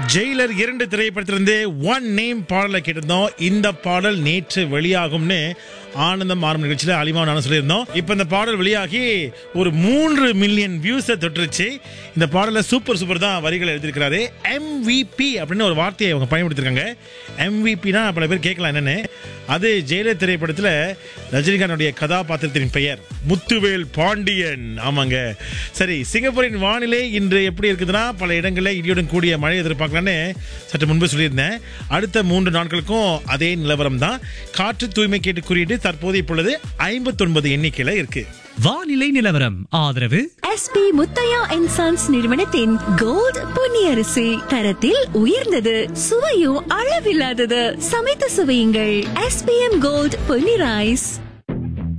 Jailer இரண்டு திரைப்படத்திலிருந்து one name பாடலை கேட்டிருந்தோம் இந்த பாடல் நேற்று வெளியாகும்னு ஆனந்தம் ஆரம்ப நிகழ்ச்சியில் அலிமா நானும் சொல்லியிருந்தோம் இப்போ இந்த பாடல் வெளியாகி ஒரு மூன்று மில்லியன் வியூஸை தொட்டுருச்சு இந்த பாடல சூப்பர் சூப்பர் தான் வரிகள் எழுதியிருக்கிறாரு எம்விபி அப்படின்னு ஒரு வார்த்தையை அவங்க பயன்படுத்திருக்காங்க எம்விபினா பல பேர் கேட்கலாம் என்னன்னு அது ஜெயலலிதா திரைப்படத்தில் ரஜினிகாந்துடைய கதாபாத்திரத்தின் பெயர் முத்துவேல் பாண்டியன் ஆமாங்க சரி சிங்கப்பூரின் வானிலை இன்று எப்படி இருக்குதுன்னா பல இடங்களில் இடியுடன் கூடிய மழை எதிர்பார்க்கலான்னு சற்று முன்பு சொல்லியிருந்தேன் அடுத்த மூன்று நாட்களுக்கும் அதே நிலவரம் தான் காற்று தூய்மை கேட்டு குறியீடு தற்போது இப்பொழுது ஐம்பத்தொன்பது எண்ணிக்கையில் இருக்கு வானிலை நிலவரம் ஆதரவு எஸ்பி முத்தையா அண்ட் சன்ஸ் நிறுவனத்தின் கோல்ட் பொன்னியரிசி தரத்தில் உயர்ந்தது சுவையும் அளவில்லாதது சமைத்து சுவையுங்கள் எஸ்பிஎம் கோல்ட் பொன்னி ரைஸ்